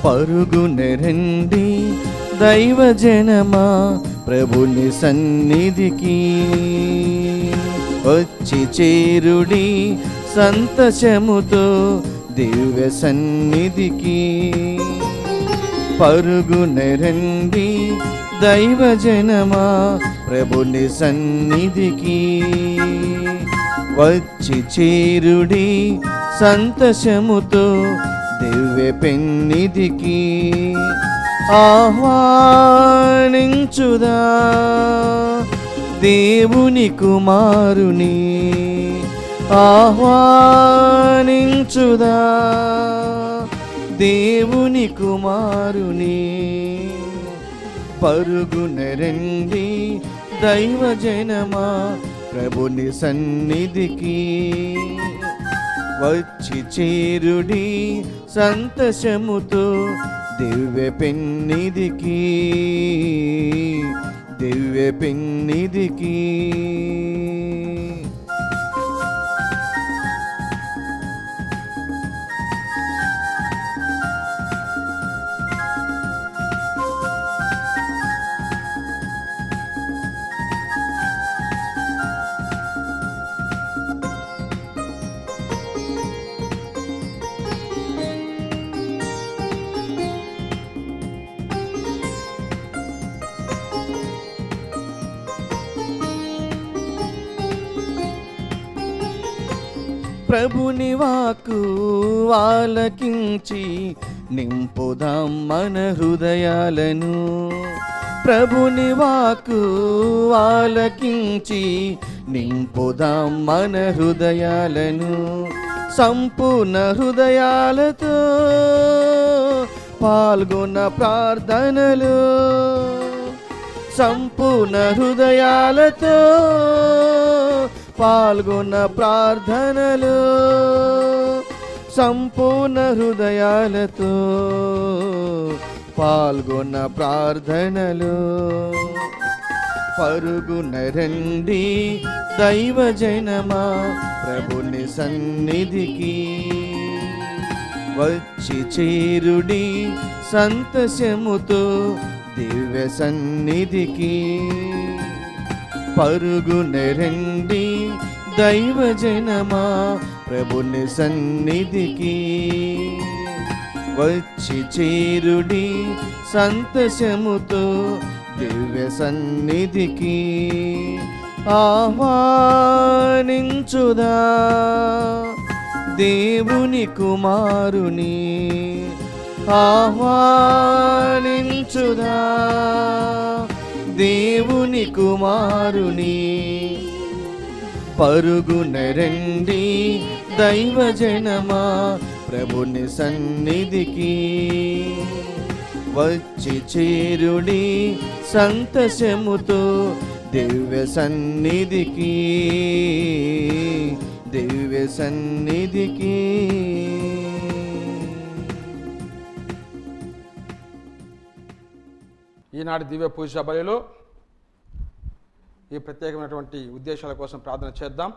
పరుగునెరండి దైవజనమా ప్రభుని సన్నిధికి వచ్చి చేరుడి సంతసముతో దివ్య సన్నిధికి పరుగునెరండి దైవజనమా ప్రభుని సన్నిధికి వచ్చి చేరుడి సంతసముతో దివ్య పెన్నిధికి ఆహ్వానించుదా దేవుని కుమారుని ఆహ్వానించుదా దేవుని కుమారుని పరుగునరండి దైవజనమా ప్రభుని సన్నిధికి వచ్చి చేరుడి సంతసముతో దివ్య పెన్నిధికి దివ్య పెన్నిధికి ప్రభుని వాకు ఆలకించి నింపుదాం మన హృదయాలను ప్రభుని వాకు ఆలకించి నింపుదాం మన హృదయాలను సంపూర్ణ హృదయాలతో పాల్గొన్న ప్రార్థనలు సంపూర్ణ హృదయాలతో పాల్గొన్న ప్రార్థనలు సంపూర్ణ హృదయాలతో పాల్గొన్న ప్రార్థనలు పరుగున రండి దైవజనమా ప్రభుని సన్నిధికి వచ్చి చేరుడి సంతసముతో దివ్య సన్నిధికి పరుగునరండి దైవజనమా ప్రభుని సన్నిధికి వచ్చి చేరుడి సంతసముతో దివ్య సన్నిధికి ఆహ్వానించుదా దేవుని కుమారుని ఆహ్వానించుదా దేవుని కుమారుని పరుగునరండి దైవజనమా ప్రభుని సన్నిధికి వచ్చి చేరుడి సంతసముతో దివ్య సన్నిధికి దివ్య సన్నిధికి ఈనాటి దివ్య పూజ బలిలో ఈ ప్రత్యేకమైనటువంటి ఉద్దేశాల కోసం ప్రార్థన చేద్దాం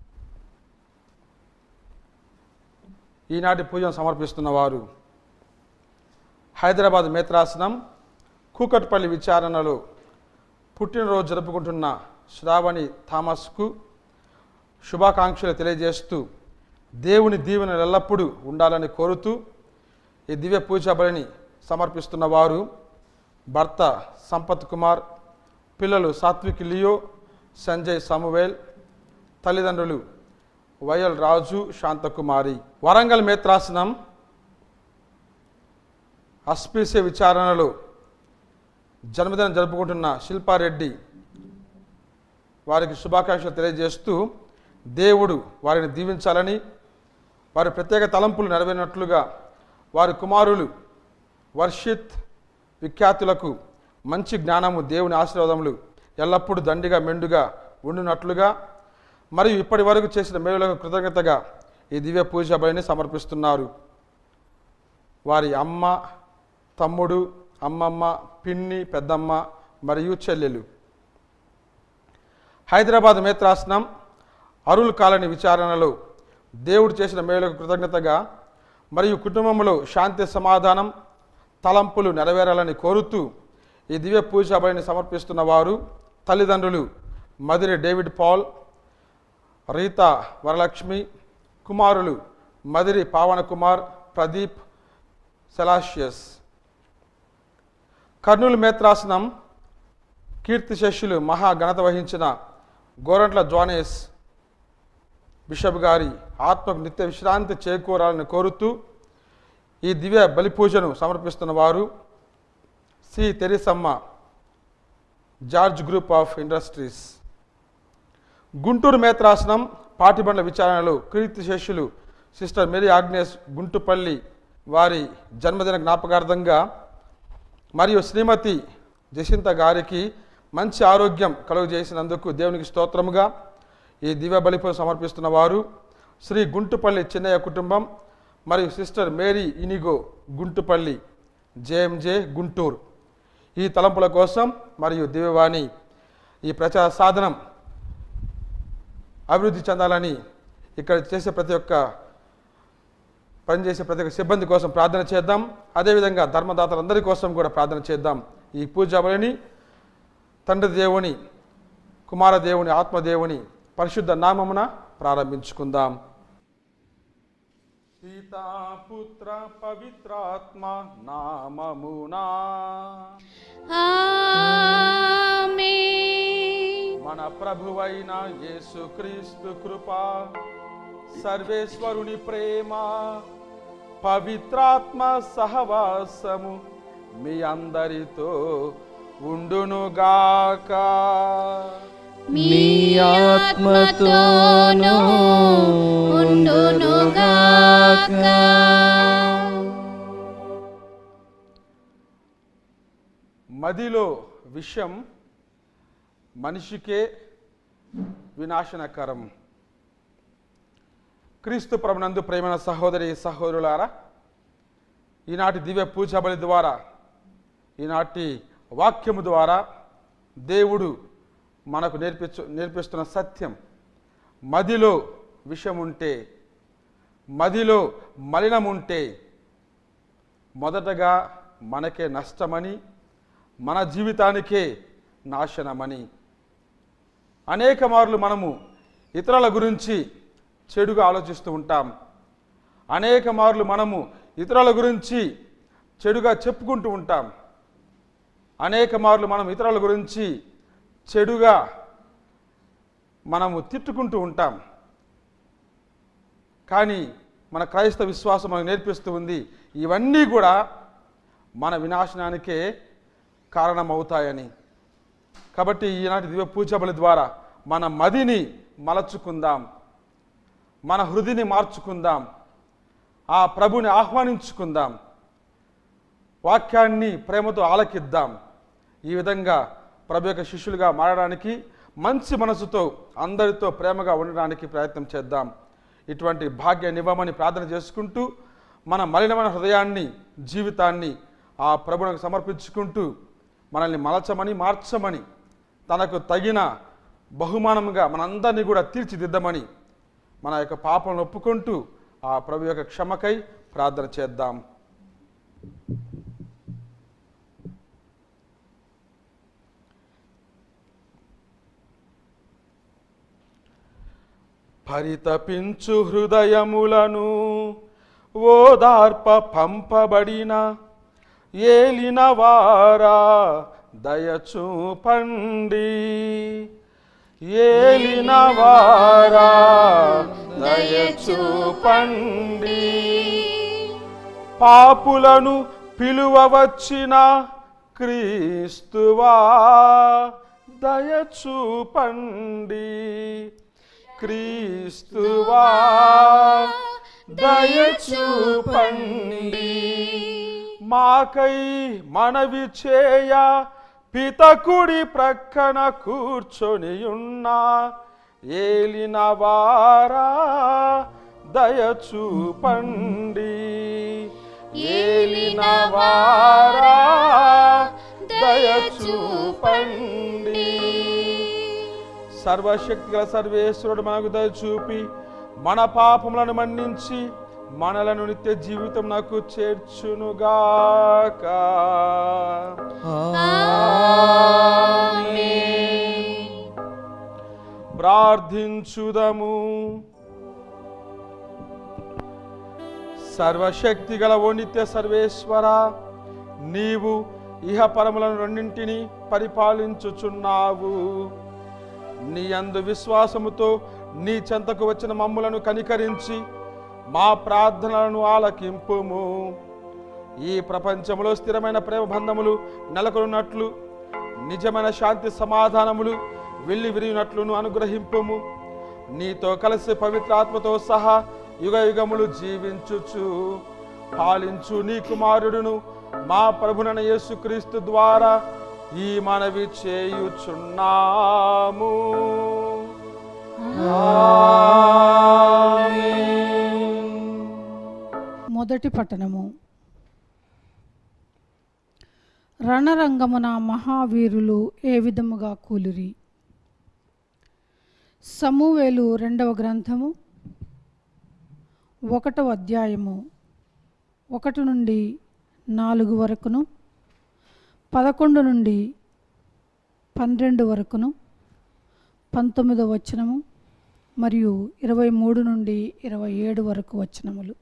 ఈనాటి పూజను సమర్పిస్తున్న వారు హైదరాబాద్ మేత్రాసనం కూకట్పల్లి విచారణలో పుట్టినరోజు జరుపుకుంటున్న శ్రావణి థామస్కు శుభాకాంక్షలు తెలియజేస్తూ దేవుని దీవెనలు ఎల్లప్పుడూ ఉండాలని కోరుతూ ఈ దివ్య పూజ బలిని సమర్పిస్తున్న వారు భర్త సంపత్ కుమార్ పిల్లలు సాత్విక్ లియో సంజయ్ సామువేల్ తల్లిదండ్రులు వయల్ రాజు శాంతకుమారి వరంగల్ మేత్రాసనం అస్పీసే విచారణలో జన్మదినం జరుపుకుంటున్న శిల్పారెడ్డి వారికి శుభాకాంక్షలు తెలియజేస్తూ దేవుడు వారిని దీవించాలని వారి ప్రత్యేక తలంపులు నెరవేరినట్లుగా వారి కుమారులు వర్షిత్ విఖ్యాతులకు మంచి జ్ఞానము దేవుని ఆశీర్వాదములు ఎల్లప్పుడూ దండిగా మెండుగా ఉండునట్లుగా మరియు ఇప్పటి వరకు చేసిన మేలులకు కృతజ్ఞతగా ఈ దివ్య పూజ బలిని సమర్పిస్తున్నారు వారి అమ్మ తమ్ముడు అమ్మమ్మ పిన్ని పెద్దమ్మ మరియు చెల్లెలు హైదరాబాద్ మేత్రాసనం అరుల్ కాలనీ విచారణలో దేవుడు చేసిన మేలుకు కృతజ్ఞతగా మరియు కుటుంబంలో శాంతి సమాధానం తలంపులు నెరవేరాలని కోరుతూ ఈ దివ్య పూజ బలిని సమర్పిస్తున్న వారు తల్లిదండ్రులు Madiri David Paul Rita Varalakshmi కుమారులు మదిరి పావన కుమార్ ప్రదీప్ సెలాషియస్ కర్నూలు మేత్రాసనం కీర్తి శిష్యులు మహా ఘనత వహించిన గోరంట్ల జోనేస్ బిషప్ గారి ఆత్మకు నిత్య విశ్రాంతి చేకూరాలని కోరుతూ ఈ దివ్య బలి పూజను సమర్పిస్తున్న వారు C Therisamma George group of industries Guntur మేత్రాసనం పాటిబండ్ల విచారణలో కీర్తి శిష్యులు సిస్టర్ మేరీ ఆగ్నేస్ గుంటుపల్లి వారి జన్మదిన జ్ఞాపకార్థంగా మరియు శ్రీమతి జసింత గారికి మంచి ఆరోగ్యం కలుగజేసినందుకు దేవునికి స్తోత్రముగా ఈ దివ్య బలిపూజ సమర్పిస్తున్న వారు శ్రీ గుంటుపల్లి చిన్నయ్య కుటుంబం మరియు sister Mary Inigo Guntupalli JMJ Guntur ఈ తలంపుల కోసం మరియు దివ్యవాణి ఈ ప్రచార సాధనం అభివృద్ధి చెందాలని ఇక్కడ చేసే ప్రతి ఒక్క పనిచేసే ప్రతి ఒక్క సిబ్బంది కోసం ప్రార్థన చేద్దాం అదేవిధంగా ధర్మదాతలందరి కోసం కూడా ప్రార్థన చేద్దాం ఈ పూజ బలిని తండ్రి దేవుని కుమార దేవుని ఆత్మదేవుని పరిశుద్ధ నామమున ప్రారంభించుకుందాం సీతాపుత్ర పవిత్రాత్మ నామమునా ఆమేన్ మన ప్రభువైన యేసుక్రీస్తు కృప సర్వేశ్వరుని ప్రేమ పవిత్రాత్మ సహవాసము మీ అందరితో ఉండునుగాక మీ ఆత్మతోనూ ఉండునుగాక మదిలో విషం మనిషికే వినాశనకరం క్రీస్తు ప్రభునందు ప్రేమైన సహోదరి సహోదరులారా ఈనాటి దివ్య పూజ బలి ద్వారా ఈనాటి వాక్యము ద్వారా దేవుడు మనకు నేర్పించు నేర్పిస్తున్న సత్యం మదిలో విషం ఉంటే మదిలో మలినం ఉంటే మొదటగా మనకే నష్టమని మన జీవితానికే నాశనమని అనేక మార్లు మనము ఇతరుల గురించి చెడుగా ఆలోచిస్తూ ఉంటాం అనేక మార్లు మనము ఇతరుల గురించి చెడుగా చెప్పుకుంటూ ఉంటాం అనేక మార్లు మనం ఇతరుల గురించి చెడుగా మనము తిట్టుకుంటూ ఉంటాం కానీ మన క్రైస్తవ విశ్వాసం మనకు నేర్పిస్తూ ఉంది ఇవన్నీ కూడా మన వినాశనానికే కారణమవుతాయని కాబట్టి ఈనాటి దివ్య పూజబలి ద్వారా మన మదిని మలచుకుందాం మన హృదిని మార్చుకుందాం ఆ ప్రభుని ఆహ్వానించుకుందాం వాక్యాన్ని ప్రేమతో ఆలకిద్దాం ఈ విధంగా ప్రభు యొక్క శిష్యులుగా మారడానికి మంచి మనసుతో అందరితో ప్రేమగా ఉండడానికి ప్రయత్నం చేద్దాం ఇటువంటి భాగ్యాన్ని ఇవ్వమని ప్రార్థన చేసుకుంటూ మన మలినమైన హృదయాన్ని జీవితాన్ని ఆ ప్రభునికి సమర్పించుకుంటూ మనల్ని మలచమని మార్చమని తనకు తగిన బహుమానముగా మనందరినీ కూడా తీర్చిదిద్దమని మన యొక్క పాపలను ఒప్పుకుంటూ ఆ ప్రభు యొక్క క్షమకై ప్రార్థన చేద్దాం పరితపించు హృదయములను ఓదార్ప పంపబడిన ఏలిన వారా దయచూపండి ఏలిన వారా దయచూపండి పాపులను పిలువవచ్చిన క్రీస్తువా దయచూపండి క్రీస్తువా దయచూపండి మాకై మనవి చేయ పితకుడి ప్రక్కన కూర్చొని ఉన్నా ఏలిన వారా దయచూపండి ఏలిన వారా దయచూపండి సర్వశక్తి గల సర్వేశ్వరుడు మనకు దయచూపి మన పాపములను మన్నించి మనలను నిత్య జీవితం నాకు చేర్చునుగాక ప్రార్థించుదము సర్వశక్తి గల ఓ నిత్య సర్వేశ్వర నీవు ఇహ పరములను రెండింటిని పరిపాలించుచున్నావు నీ అందు విశ్వాసముతో నీ చెంతకు వచ్చిన మమ్ములను కనికరించి మా ప్రార్థనలను ఆలకింపుము ఈ ప్రపంచంలో స్థిరమైన ప్రేమ బంధములు నెలకొన్నట్లు నిజమైన శాంతి సమాధానములు వెళ్ళి విరిగినట్లును అనుగ్రహింపుము నీతో కలిసి పవిత్రాత్మతో సహా యుగ యుగములు జీవించుచు పాలించు నీ కుమారుడును మా ప్రభునైన యేసుక్రీస్తు ద్వారా ఈ మనవి చేయుచున్నాము మొదటి పట్టణము రణరంగమున మహావీరులు ఏ విధముగా కూలిరి సమూవేలు రెండవ గ్రంథము ఒకటవ అధ్యాయము ఒకటి నుండి నాలుగు వరకును పదకొండు నుండి పన్నెండు వరకును పంతొమ్మిదవ వచనము మరియు ఇరవై మూడు నుండి ఇరవై ఏడు వరకు వచనములు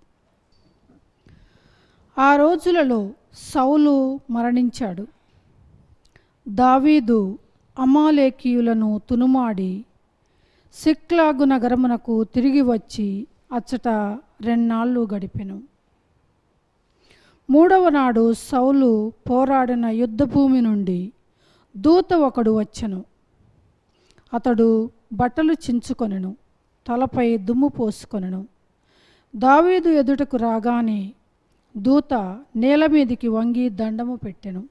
ఆ రోజులలో సౌలు మరణించాడు దావీదు అమాలేకీయులను తునుమాడి సిక్లాగు నగరమునకు తిరిగి వచ్చి అచ్చట రెంనాళ్ళు గడిపెను మూడవ నాడు సౌలు పోరాడిన యుద్ధభూమి నుండి దూత ఒకడు వచ్చెను అతడు బట్టలు చించుకొనెను తలపై దుమ్ము పోసుకొనెను దావీదు ఎదుటకు రాగానే దూత నేల మీదికి వంగి దండము పెట్టెను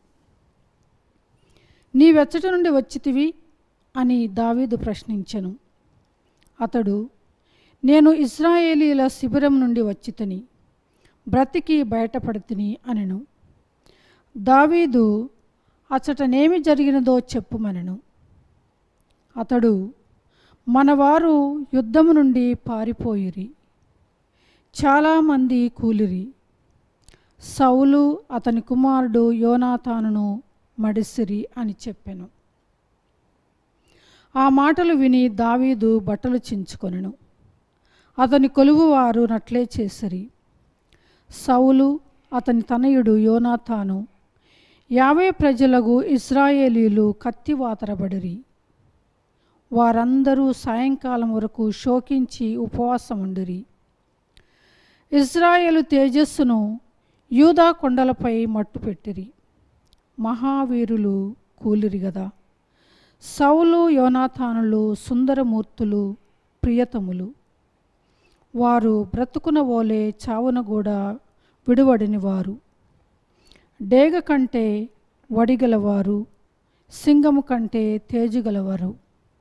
నీవెచ్చట నుండి వచ్చితివి అని దావీదు ప్రశ్నించెను అతడు నేను ఇస్రాయేలీల శిబిరం నుండి వచ్చితిని బ్రతికి బయటపడితిని అనెను దావీదు అచ్చటనేమి జరిగినదో చెప్పుమనెను అతడు మనవారు యుద్ధము నుండి పారిపోయిరి చాలామంది కూలిరి సౌలు అతని కుమారుడు యోనాతానును మడిసిరి అని చెప్పెను ఆ మాటలు విని దావీదు బట్టలు చించుకొనెను అతని కొలువువారు నట్లే చేసిరి సౌలు అతని తనయుడు యోనాతాను యావే ప్రజలకు ఇస్రాయేలీలు కత్తివాతరబడిరి వారందరూ సాయంకాలం వరకు శోకించి ఉపవాసం ఉండిరి ఇజ్రాయేలు తేజస్సును యూదా కొండలపై మట్టుపెట్టిరి మహావీరులు కూలిరి గదా సౌలు యోనాథానులు సుందరమూర్తులు ప్రియతములు వారు బ్రతుకున ఓలే చావున కూడా విడువడిని వారు డేగ కంటే వడిగలవారు సింగము కంటే తేజుగలవారు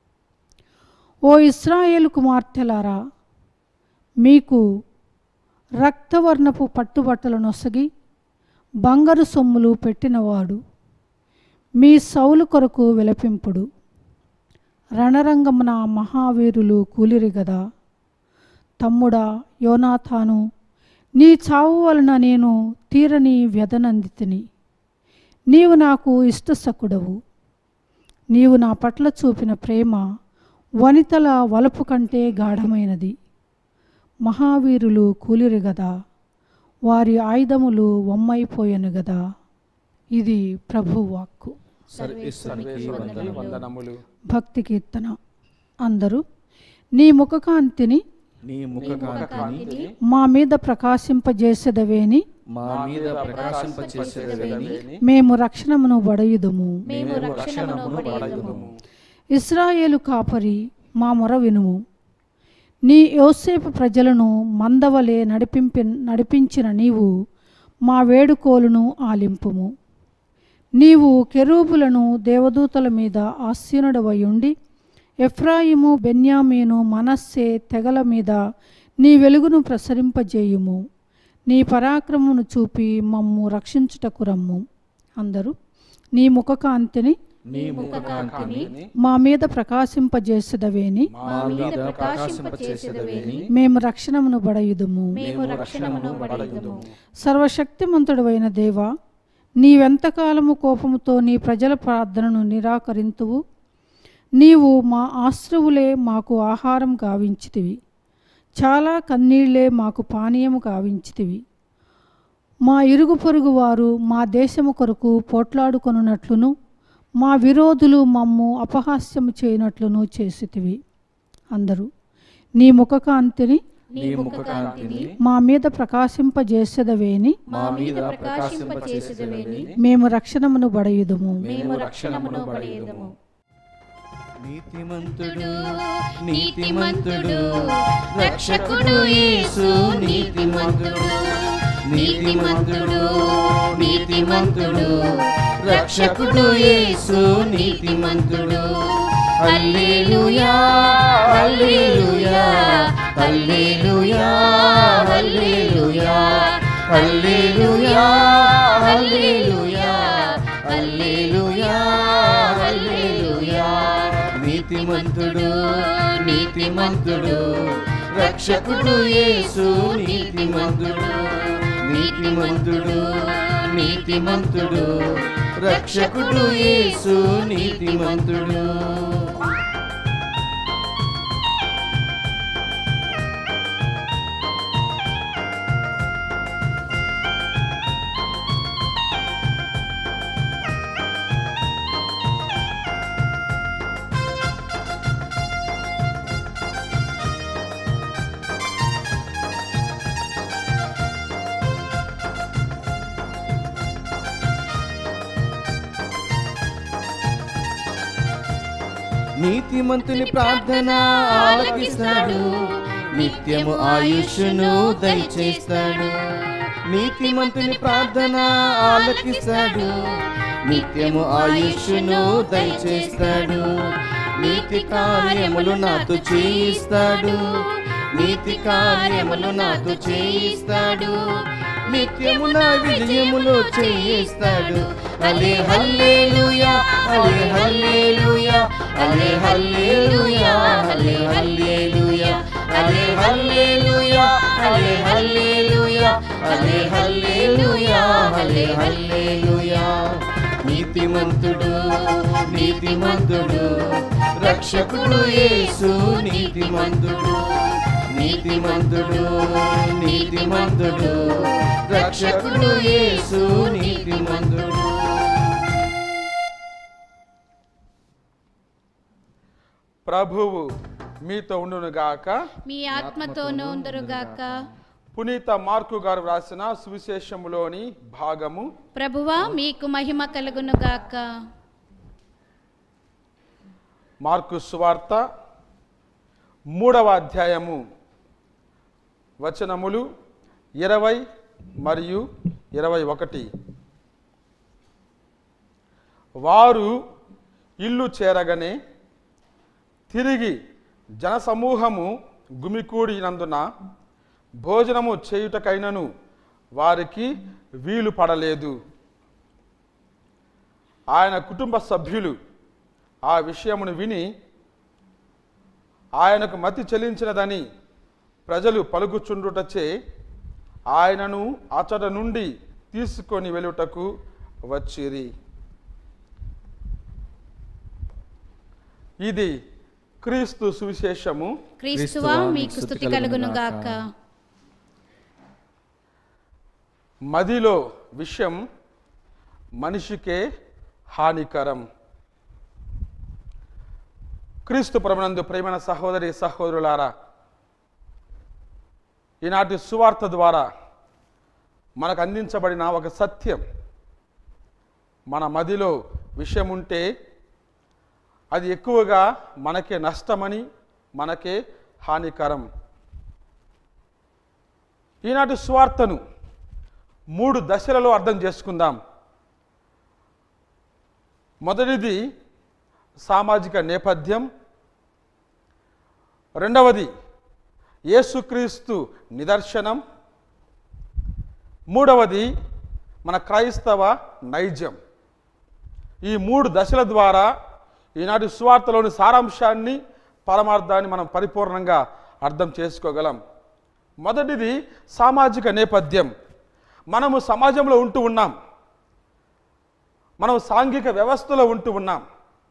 ఓ ఇస్రాయేలు కుమార్తెలారా మీకు రక్తవర్ణపు పట్టుబట్టలు నొసగి బంగారు సొమ్ములు పెట్టినవాడు మీ సౌలు కొరకు విలపింపుడు రణరంగమున మహావీరులు కూలిరి గదా తమ్ముడా యోనాథాను నీ చావు వలన నేను తీరని వ్యధనందితిని నీవు నాకు ఇష్టసకుడవు నీవు నా పట్ల చూపిన ప్రేమ వనితల వలపు కంటే గాఢమైనది మహావీరులు కూలిరి గదా వారి ఆయుధములు వమ్మైపోయెను గదా ఇది ప్రభు వాక్కు సర్వేశ్వరునికి సర్వేశ్వరునికి వందనములు. వందనములు భక్తి కీర్తన అందరూ నీ ముఖకాంతిని నీ ముఖ కాంతిని మా మీద ప్రకాశింపజేసేదవేని మా మీద ప్రకాశింపచేసేదని మేము రక్షణమును బడయుదుము మేము రక్షణమును పడేదము ఇస్రాయేలు కాపరి మా మొర వినుము నీ యోసేపు ప్రజలను మందవలే నడిపింపి నడిపించిన నీవు మా వేడుకోలును ఆలింపుము నీవు కెరూబులను దేవదూతల మీద ఆసీనుడవై ఉండి ఎఫ్రాయిము బెన్యామీను మనస్సే తెగల మీద నీ వెలుగును ప్రసరింపజేయుము నీ పరాక్రమమును చూపి మమ్ము రక్షించుటకు రమ్ము అందరూ నీ ముఖకాంతిని నీ ముఖ కాంతిని మా మీద ప్రకాశింపజేసదవేని మా మీద ప్రకాశింపచేసేదవేని మేము రక్షణమును బడయుదుము మేము రక్షణమును బడయుదుము సర్వశక్తిమంతుడవైన దేవా నీవెంతకాలము కోపముతో నీ ప్రజల ప్రార్థనను నిరాకరింతువు నీవు మా ఆశ్రవులే మాకు ఆహారం గావించితివి చాలా కన్నీళ్లే మాకు పానీయము గావించితివి మా ఇరుగు పొరుగు వారు మా దేశము కొరకు పోట్లాడుకొనున్నట్లును మా విరోధులు మమ్ము అపహాస్యము చేయనట్లును చేసితివి అందరూ నీ ముఖకాంతిని నీ ముఖ కాంతిని మా మీద ప్రకాశింపజేసదవేని మా మీద ప్రకాశింపచేసేదవేని మేము రక్షణమును బడయుదుము మేము రక్షణమును బడయుదుము నీతిమంతుడు నీతిమంతుడు రక్షకుడు యేసు నీతిమంతుడు నీతిమంతుడు నీతిమంతుడు రక్షకుడు యేసు నీతిమంతుడు హల్లెలూయా హల్లెలూయా హల్లెలూయా హల్లెలూయా హల్లెలూయా హల్లెలూయా హల్లెలూయా హల్లెలూయా నీతిమంతుడు నీతిమంతుడు రక్షకుడు యేసు నీతిమంతుడు నీతిమంతుడు నీతిమంతుడు రక్షకుడు యేసు నీతిమంతుడు నీతిమంతుని ప్రార్థన ఆలకిస్తాడు నిత్యము ఆయుష్ను దయచేస్తాడు నీతిమంతుని ప్రార్థన ఆలకిస్తాడు నిత్యము ఆయుష్ను దయచేస్తాడు నీతి కార్యములు నాతో చేయిస్తాడు నీతి కార్యములు నాతో చేయిస్తాడు నిత్యము నా విజయములో చేయిస్తాడు అలే హల్లేలుయా అలే హల్లేలుయా అలే హల్లేలుయా అలే హల్లేలుయా అలే హల్లేలుయా అలే హల్లేలుయా అలే హల్లేలుయా అలే హల్లేలుయా నీతిమంతుడు నీతిమంతుడు రక్షకుడు యేసు నీతిమంతుడు నీతిమంతుడు నీతిమంతుడు రక్షకుడు యేసు నీతిమంతుడు ప్రభువు మీతో ఉండునుగాక మీ ఆత్మతోనూ ఉందరుగాక పునీత మార్కు గారు వ్రాసిన సువిశేషములోని భాగము ప్రభువా మీకు మహిమ కలుగునుగాక మార్కు సువార్త మూడవ అధ్యాయము వచనములు ఇరవై మరియు ఇరవై ఒకటి వారు ఇల్లు చేరగనే తిరిగి జనసమూహము గుమికూడినందున భోజనము చేయుటకైనను వారికి వీలు పడలేదు ఆయన కుటుంబ సభ్యులు ఆ విషయమును విని ఆయనకు మతి చెల్లించినదని ప్రజలు పలుకుచుండుటచే ఆయనను అచట నుండి తీసుకొని వెళ్ళుటకు వచ్చిరి ఇది క్రీస్తు సువిశేషము క్రీస్తువా మీకు స్థుతి కలుగునుగాక మదిలో విషయం మనిషికే హానికరం క్రీస్తు ప్రమనందు ప్రేమైన సహోదరి సహోదరులారా ఈనాటి సువార్త ద్వారా మనకు అందించబడిన ఒక సత్యం మన మదిలో విషయం ఉంటే అది ఎక్కువగా మనకే నష్టమని మనకే హానికరం ఈనాటి సువార్తను మూడు దశలలో అర్థం చేసుకుందాం మొదటిది సామాజిక నేపథ్యం రెండవది యేసుక్రీస్తు నిదర్శనం మూడవది మన క్రైస్తవ నైజం ఈ మూడు దశల ద్వారా ఈనాటి సువార్తలోని సారాంశాన్ని పరమార్థాన్ని మనం పరిపూర్ణంగా అర్థం చేసుకోగలం మొదటిది సామాజిక నేపథ్యం మనము సమాజంలో ఉంటూ ఉన్నాం మనం సాంఘిక వ్యవస్థలో ఉంటూ ఉన్నాం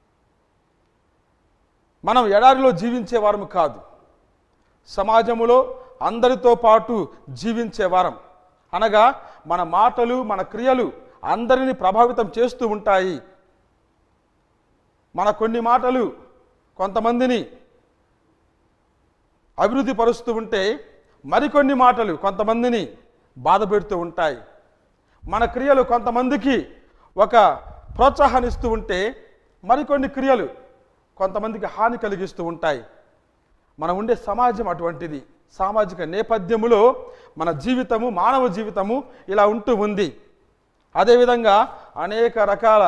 మనం ఎడారిలో జీవించే వారము కాదు సమాజములో అందరితో పాటు జీవించే వారం అనగా మన మాటలు మన క్రియలు అందరిని ప్రభావితం చేస్తూ ఉంటాయి మన కొన్ని మాటలు కొంతమందిని అభివృద్ధి పరుస్తూ ఉంటే మరికొన్ని మాటలు కొంతమందిని బాధ పెడుతూ ఉంటాయి మన క్రియలు కొంతమందికి ఒక ప్రోత్సాహాన్నిస్తూ ఉంటే మరికొన్ని క్రియలు కొంతమందికి హాని కలిగిస్తూ ఉంటాయి మనం ఉండే సమాజం అటువంటిది సామాజిక నేపథ్యములో మన జీవితము మానవ జీవితము ఇలా ఉంటూ ఉంది అదేవిధంగా అనేక రకాల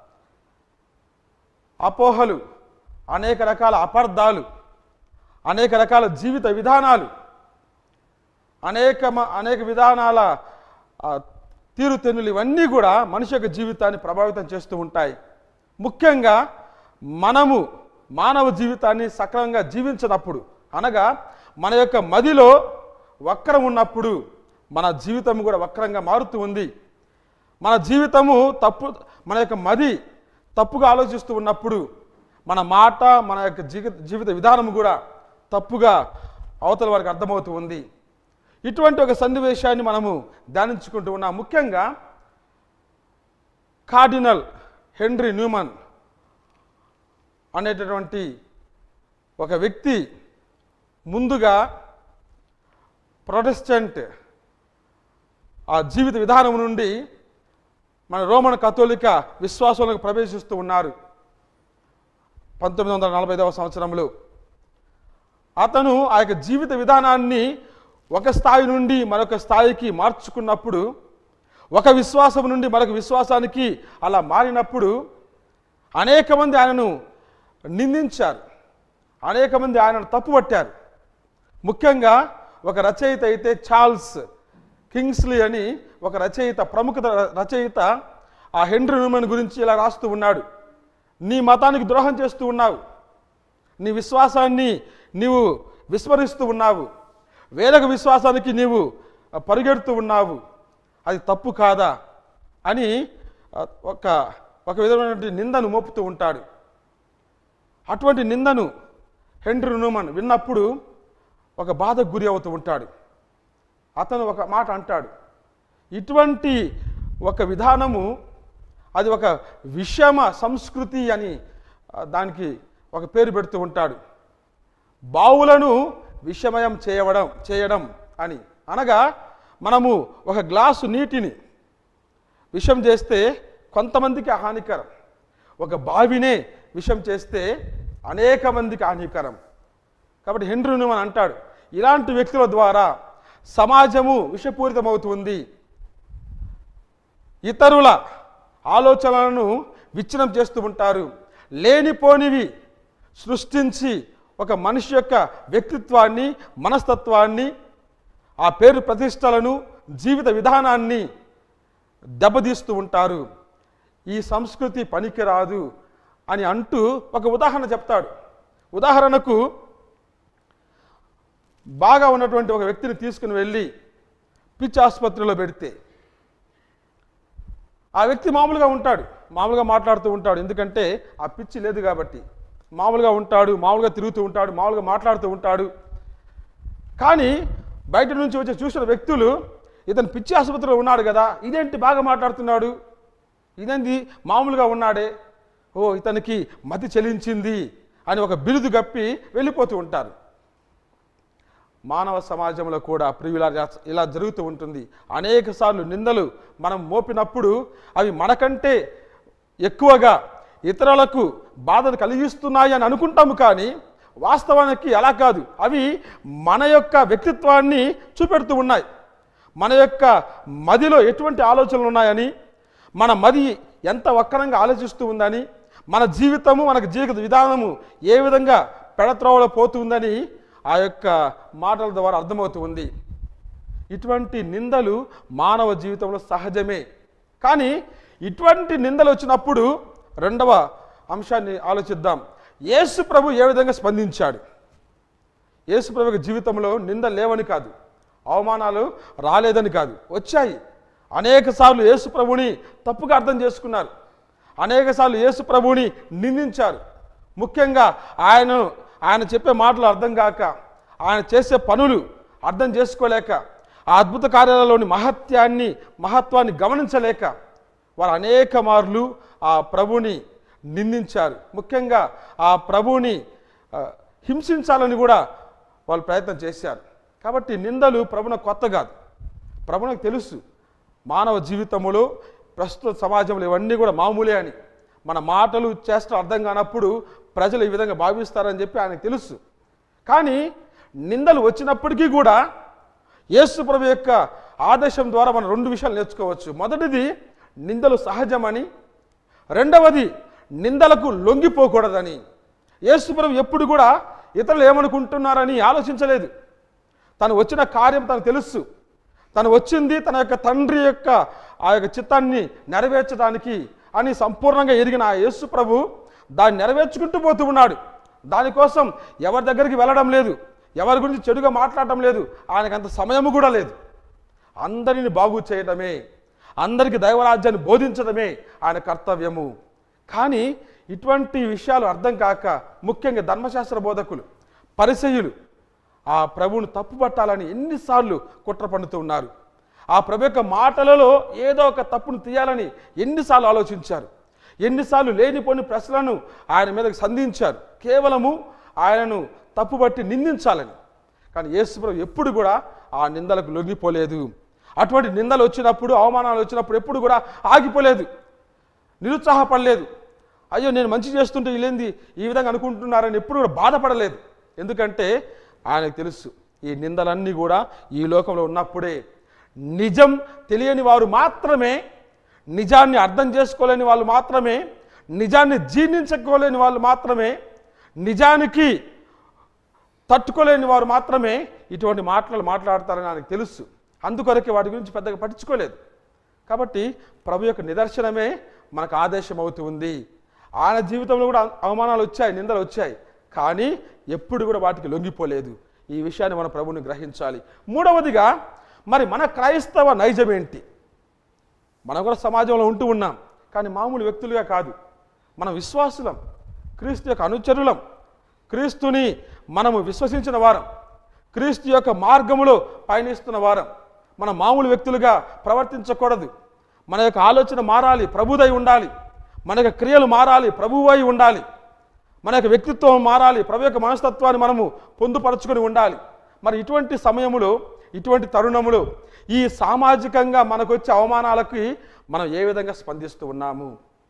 అపోహలు అనేక రకాల అపార్థాలు అనేక రకాల జీవిత విధానాలు అనేక మ- అనేక విధానాల ఆ, తీరుతెన్నులు ఇవన్నీ కూడా మనిషి యొక్క జీవితాన్ని ప్రభావితం చేస్తూ ఉంటాయి ముఖ్యంగా మనము మానవ జీవితాన్ని సక్రమంగా జీవించినప్పుడు అనగా మన యొక్క మదిలో వక్రం ఉన్నప్పుడు మన జీవితం కూడా వక్రంగా మారుతూ ఉంది మన జీవితము తప్పు మన యొక్క మది తప్పుగా ఆలోచిస్తూ ఉన్నప్పుడు మన మాట మన యొక్క జీవిత జీవిత విధానం కూడా తప్పుగా అవతల వారికి అర్థమవుతూ ఉంది ఇటువంటి ఒక సన్నివేశాన్ని మనము ధ్యానించుకుంటూ ఉన్నాం ముఖ్యంగా కార్డినల్ హెన్రీ న్యూమన్ అనేటటువంటి ఒక వ్యక్తి ముందుగా ప్రొటెస్టెంట్ ఆ జీవిత విధానం నుండి మన రోమన్ కథోలిక విశ్వాసంలోకి ప్రవేశిస్తూ ఉన్నారు పంతొమ్మిది వందల నలభై ఐదవ సంవత్సరంలో అతను ఆ యొక్క జీవిత విధానాన్ని ఒక స్థాయి నుండి మరొక స్థాయికి మార్చుకున్నప్పుడు ఒక విశ్వాసం నుండి మరొక విశ్వాసానికి అలా మారినప్పుడు అనేక మంది ఆయనను నిందించారు అనేక మంది ఆయనను తప్పుపట్టారు ముఖ్యంగా ఒక రచయిత అయితే చార్ల్స్ కింగ్స్లీ అని ఒక రచయిత ప్రముఖ ర- రచయిత ఆ హెన్రీ న్యూమన్ గురించి ఇలా రాస్తూ ఉన్నాడు నీ మతానికి ద్రోహం చేస్తూ ఉన్నావు నీ విశ్వాసాన్ని నీవు విస్మరిస్తూ ఉన్నావు వేరొక విశ్వాసానికి నీవు ఆ, పరిగెడుతూ ఉన్నావు అది తప్పు కాదా అని ఆ, ఒక ఒక విధమైనటువంటి నిందను మోపుతూ ఉంటాడు అటువంటి నిందను హెన్రీ నూమన్ విన్నప్పుడు ఒక బాధకు గురి అవుతూ ఉంటాడు అతను ఒక మాట అంటాడు ఇటువంటి ఒక విధానము అది ఒక విషమ సంస్కృతి అని ఆ, దానికి ఒక పేరు పెడుతూ ఉంటాడు బావులను విషమయం చేయడం చేయడం అని అనగా మనము ఒక గ్లాసు నీటిని విషం చేస్తే కొంతమందికి హానికరం ఒక బావినే విషం చేస్తే అనేక మందికి హానికరం కాబట్టి హెన్రీ న్యూమన్ అంటాడు ఇలాంటి వ్యక్తుల ద్వారా సమాజము విషపూరితమవుతుంది ఇతరుల ఆలోచనలను విచ్ఛిన్నం చేస్తూ ఉంటారు లేనిపోనివి సృష్టించి ఒక మనిషి యొక్క వ్యక్తిత్వాన్ని మనస్తత్వాన్ని ఆ పేరు ప్రతిష్టలను జీవిత విధానాన్ని దెబ్బతీస్తూ ఉంటారు ఈ సంస్కృతి పనికిరాదు అని అంటూ ఒక ఉదాహరణ చెప్తాడు ఉదాహరణకు బాగా ఉన్నటువంటి ఒక వ్యక్తిని తీసుకుని వెళ్ళి పిచ్చి ఆసుపత్రిలో పెడితే ఆ వ్యక్తి మామూలుగా ఉంటాడు మామూలుగా మాట్లాడుతూ ఉంటాడు ఎందుకంటే ఆ పిచ్చి లేదు కాబట్టి మామూలుగా ఉంటాడు మామూలుగా తిరుగుతూ ఉంటాడు మామూలుగా మాట్లాడుతూ ఉంటాడు కానీ బయట నుంచి వచ్చి చూసిన వ్యక్తులు ఇతను పిచ్చి ఆసుపత్రిలో ఉన్నాడు కదా ఇదేంటి బాగా మాట్లాడుతున్నాడు ఇదేంటి మామూలుగా ఉన్నాడే ఓ ఇతనికి మతి చెలించింది అని ఒక బిరుదు గప్పి వెళ్ళిపోతూ ఉంటారు మానవ సమాజంలో కూడా ప్రియుల ఇలా జరుగుతూ ఉంటుంది అనేక సార్లు నిందలు మనం మోపినప్పుడు అవి మనకంటే ఎక్కువగా ఇతరులకు బాధను కలిగిస్తున్నాయి అని అనుకుంటాము కానీ వాస్తవానికి అలా కాదు అవి మన యొక్క వ్యక్తిత్వాన్ని చూపెడుతూ ఉన్నాయి మన యొక్క మదిలో ఎటువంటి ఆలోచనలు ఉన్నాయని మన మది ఎంత వక్రంగా ఆలోచిస్తూ ఉందని మన జీవితము మనకు జీవిత విధానము ఏ విధంగా పెడత్రోవలో పోతుందని ఆ యొక్క మాటల ద్వారా అర్థమవుతూ ఉంది ఇటువంటి నిందలు మానవ జీవితంలో సహజమే కానీ ఇటువంటి నిందలు వచ్చినప్పుడు రెండవ అంశాన్ని ఆలోచిద్దాం యేసు ప్రభు ఏ విధంగా స్పందించాడు యేసు ప్రభు జీవితంలో నింద లేవని కాదు అవమానాలు రాలేదని కాదు వచ్చాయి అనేక సార్లు యేసు ప్రభుని తప్పుగా అర్థం చేసుకున్నారు అనేక సార్లు యేసు ప్రభుని నిందించారు ముఖ్యంగా ఆయనను ఆయన చెప్పే మాటలు అర్థం కాక ఆయన చేసే పనులు అర్థం చేసుకోలేక ఆ అద్భుత కార్యాలలోని మహత్యాన్ని మహత్వాన్ని గమనించలేక వారు అనేక మార్లు ఆ ప్రభుని నిందించారు ముఖ్యంగా ఆ ప్రభుని ఆ, హింసించాలని కూడా వాళ్ళు ప్రయత్నం చేశారు కాబట్టి నిందలు ప్రభున కొత్త కాదు ప్రభునకు తెలుసు మానవ జీవితంలో ప్రస్తుత సమాజంలో ఇవన్నీ కూడా మామూలే అని మన మాటలు చేష్టలు అర్థం కానప్పుడు ప్రజలు ఈ విధంగా భావిస్తారని చెప్పి ఆయనకు తెలుసు కానీ నిందలు వచ్చినప్పటికీ కూడా యేసు ప్రభు యొక్క ఆదేశం ద్వారా మనం రెండు విషయాలు నేర్చుకోవచ్చు మొదటిది నిందలు సహజమని రెండవది నిందలకు లొంగిపోకూడదని యేసు ప్రభు ఎప్పుడు కూడా ఇతరులు ఏమనుకుంటున్నారని ఆలోచించలేదు తను వచ్చిన కార్యం తనకు తెలుసు తను వచ్చింది తన యొక్క తండ్రి యొక్క ఆ యొక్క చిత్తాన్ని నెరవేర్చడానికి అని సంపూర్ణంగా ఎరిగిన ఆ యేసు ప్రభు దాన్ని నెరవేర్చుకుంటూ పోతూ ఉన్నాడు దానికోసం ఎవరి దగ్గరికి వెళ్ళడం లేదు ఎవరి గురించి చెడుగా మాట్లాడటం లేదు ఆయనకు అంత సమయము కూడా లేదు అందరిని బాగు చేయడమే అందరికీ దైవరాజ్యాన్ని బోధించడమే ఆయన కర్తవ్యము కానీ ఇటువంటి విషయాలు అర్థం కాక ముఖ్యంగా ధర్మశాస్త్ర బోధకులు పరిసయులు ఆ ప్రభువును తప్పుపట్టాలని ఎన్నిసార్లు కుట్ర పన్నుతూ ఉన్నారు ఆ ప్రభు యొక్క మాటలలో ఏదో ఒక తప్పును తీయాలని ఎన్నిసార్లు ఆలోచించారు ఎన్నిసార్లు లేనిపోని ప్రశ్నలను ఆయన మీదకి సంధించారు కేవలము ఆయనను తప్పుబట్టి నిందించాలని కానీ యేసుప్రభు ఎప్పుడు కూడా ఆ నిందలకు లొంగిపోలేదు అటువంటి నిందలు వచ్చినప్పుడు అవమానాలు వచ్చినప్పుడు ఎప్పుడు కూడా ఆగిపోలేదు నిరుత్సాహపడలేదు అయ్యో నేను మంచి చేస్తుంటే వీళ్ళేంది ఈ విధంగా అనుకుంటున్నారని ఎప్పుడు కూడా బాధపడలేదు ఎందుకంటే ఆయనకు తెలుసు ఈ నిందలన్నీ కూడా ఈ లోకంలో ఉన్నప్పుడే నిజం తెలియని వారు మాత్రమే నిజాన్ని అర్థం చేసుకోలేని వాళ్ళు మాత్రమే నిజాన్ని జీర్ణించుకోలేని వాళ్ళు మాత్రమే నిజానికి తట్టుకోలేని వారు మాత్రమే ఇటువంటి మాటలు మాట్లాడతారని ఆయనకు తెలుసు అందుకొరకే వాటి గురించి పెద్దగా పట్టించుకోలేదు కాబట్టి ప్రభు యొక్క నిదర్శనమే మనకు ఆదేశం అవుతూ ఉంది ఆయన జీవితంలో కూడా అవమానాలు వచ్చాయి నిందలు వచ్చాయి కానీ ఎప్పుడు కూడా వాటికి లొంగిపోలేదు ఈ విషయాన్ని మన ప్రభుని గ్రహించాలి మూడవదిగా మరి మన క్రైస్తవ నైజం ఏంటి మనం కూడా సమాజంలో ఉంటూ ఉన్నాం కానీ మామూలు వ్యక్తులుగా కాదు మనం విశ్వాసులం క్రీస్తు యొక్క అనుచరులం క్రీస్తుని మనము విశ్వసించిన వారం క్రీస్తు యొక్క మార్గములో పయనిస్తున్న వారం మన మామూలు వ్యక్తులుగా ప్రవర్తించకూడదు మన యొక్క ఆలోచన మారాలి ప్రభుదై ఉండాలి మన యొక్క క్రియలు మారాలి ప్రభువై ఉండాలి మన యొక్క వ్యక్తిత్వం మారాలి ప్రభు యొక్క మనస్తత్వాన్ని మనము పొందుపరచుకొని ఉండాలి మరి ఇటువంటి సమయములో ఇటువంటి తరుణములో ఈ సామాజికంగా మనకు వచ్చే అవమానాలకి మనం ఏ విధంగా స్పందిస్తూ ఉన్నాము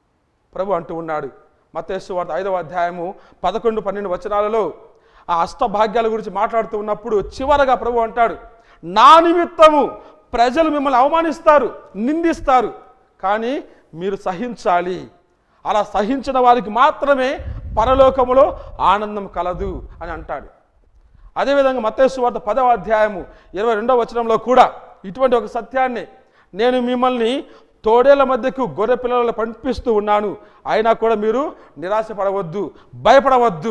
ప్రభు అంటూ ఉన్నాడు మతేసు వార్త ఐదవ అధ్యాయము పదకొండు పన్నెండు వచనాలలో ఆ అష్టభాగ్యాల గురించి మాట్లాడుతూ ఉన్నప్పుడు చివరగా ప్రభు అంటాడు నా నిమిత్తము ప్రజలు మిమ్మల్ని అవమానిస్తారు నిందిస్తారు కానీ మీరు సహించాలి అలా సహించిన వారికి మాత్రమే పరలోకములో ఆనందం కలదు అని అంటాడు అదేవిధంగా మత్తేసు వార్త పదవ అధ్యాయము ఇరవై రెండవ వచనంలో కూడా ఇటువంటి ఒక సత్యాన్ని నేను మిమ్మల్ని తోడేళ్ల మధ్యకు గొర్రె పిల్లలు పంపిస్తూ ఉన్నాను అయినా కూడా మీరు నిరాశపడవద్దు భయపడవద్దు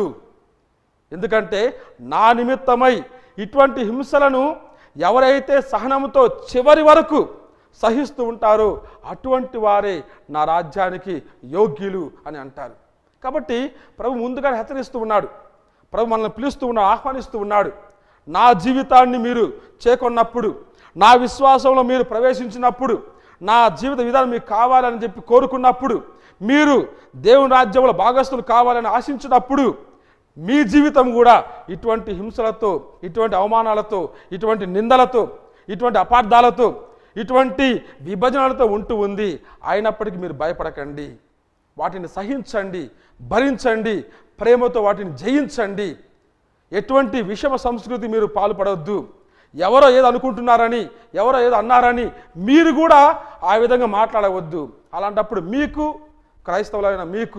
ఎందుకంటే నా నిమిత్తమై ఇటువంటి హింసలను ఎవరైతే సహనంతో చివరి వరకు సహిస్తూ ఉంటారో అటువంటి వారే నా రాజ్యానికి యోగ్యులు అని అంటారు కాబట్టి ప్రభు ముందుగానే హెచ్చరిస్తూ ఉన్నాడు ప్రభు మనల్ని పిలుస్తూ ఉన్నాడు ఆహ్వానిస్తూ ఉన్నాడు నా జీవితాన్ని మీరు చేకొన్నప్పుడు నా విశ్వాసంలో మీరు ప్రవేశించినప్పుడు నా జీవిత విధానం మీకు కావాలని చెప్పి కోరుకున్నప్పుడు మీరు దేవుని రాజ్యంలో భాగస్తులు కావాలని ఆశించినప్పుడు మీ జీవితం కూడా ఇటువంటి హింసలతో ఇటువంటి అవమానాలతో ఇటువంటి నిందలతో ఇటువంటి అపార్థాలతో ఇటువంటి విభజనలతో ఉంటూ ఉంది అయినప్పటికీ మీరు భయపడకండి వాటిని సహించండి భరించండి ప్రేమతో వాటిని జయించండి ఎటువంటి విషమ సంస్కృతి మీరు పాల్పడవద్దు ఎవరో ఏదో అనుకుంటున్నారని ఎవరో ఏదో అన్నారని మీరు కూడా ఆ విధంగా మాట్లాడవద్దు అలాంటప్పుడు మీకు క్రైస్తవులైన మీకు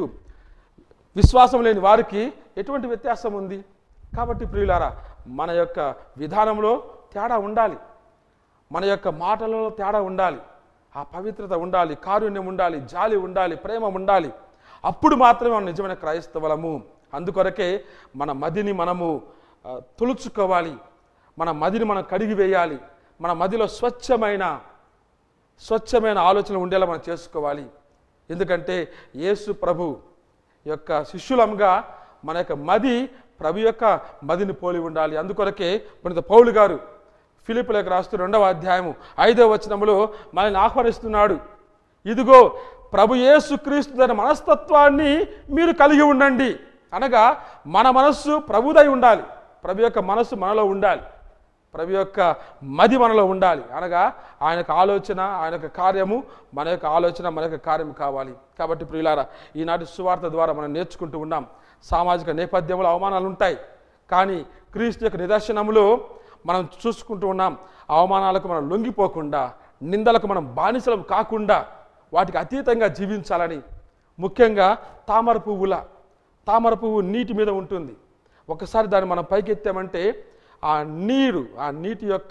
విశ్వాసం లేని వారికి ఎటువంటి వ్యత్యాసం ఉంది కాబట్టి ప్రియులారా మన యొక్క విధానంలో తేడా ఉండాలి మన యొక్క మాటలలో తేడా ఉండాలి ఆ పవిత్రత ఉండాలి కారుణ్యం ఉండాలి జాలి ఉండాలి ప్రేమ ఉండాలి అప్పుడు మాత్రమే మనం నిజమైన క్రైస్తవులము అందుకొరకే మన మదిని మనము ఆ, తులుచుకోవాలి మన మదిని మనం కడిగి వేయాలి మన మదిలో స్వచ్ఛమైన స్వచ్ఛమైన ఆలోచన ఉండేలా మనం చేసుకోవాలి ఎందుకంటే యేసు ప్రభు యొక్క శిష్యులంగా మన యొక్క మది ప్రభు యొక్క మదిని పోలి ఉండాలి అందుకొరకే పునీత పౌలు గారు ఫిలిపులకు రాస్తూ రెండవ అధ్యాయము ఐదవ వచనములో మనల్ని ఆహ్వానిస్తున్నాడు ఇదిగో ప్రభు యేసు క్రీస్తు అనే మనస్తత్వాన్ని మీరు కలిగి ఉండండి అనగా మన మనస్సు ప్రభుదై ఉండాలి ప్రభు యొక్క మనస్సు మనలో ఉండాలి ప్రభు యొక్క మది మనలో ఉండాలి అనగా ఆయన యొక్క ఆలోచన ఆయన యొక్క కార్యము మన యొక్క ఆలోచన మన యొక్క కార్యం కావాలి కాబట్టి ప్రియులారా ఈనాటి సువార్త ద్వారా మనం నేర్చుకుంటూ ఉన్నాం సామాజిక నేపథ్యంలో అవమానాలు ఉంటాయి కానీ క్రీస్తు యొక్క నిదర్శనములో మనం చూసుకుంటూ ఉన్నాం అవమానాలకు మనం లొంగిపోకుండా నిందలకు మనం బానిసలం కాకుండా వాటికి అతీతంగా జీవించాలని ముఖ్యంగా తామర పువ్వుల తామర పువ్వు నీటి మీద ఉంటుంది ఒకసారి దాన్ని మనం పైకెత్తామంటే ఆ నీరు ఆ నీటి యొక్క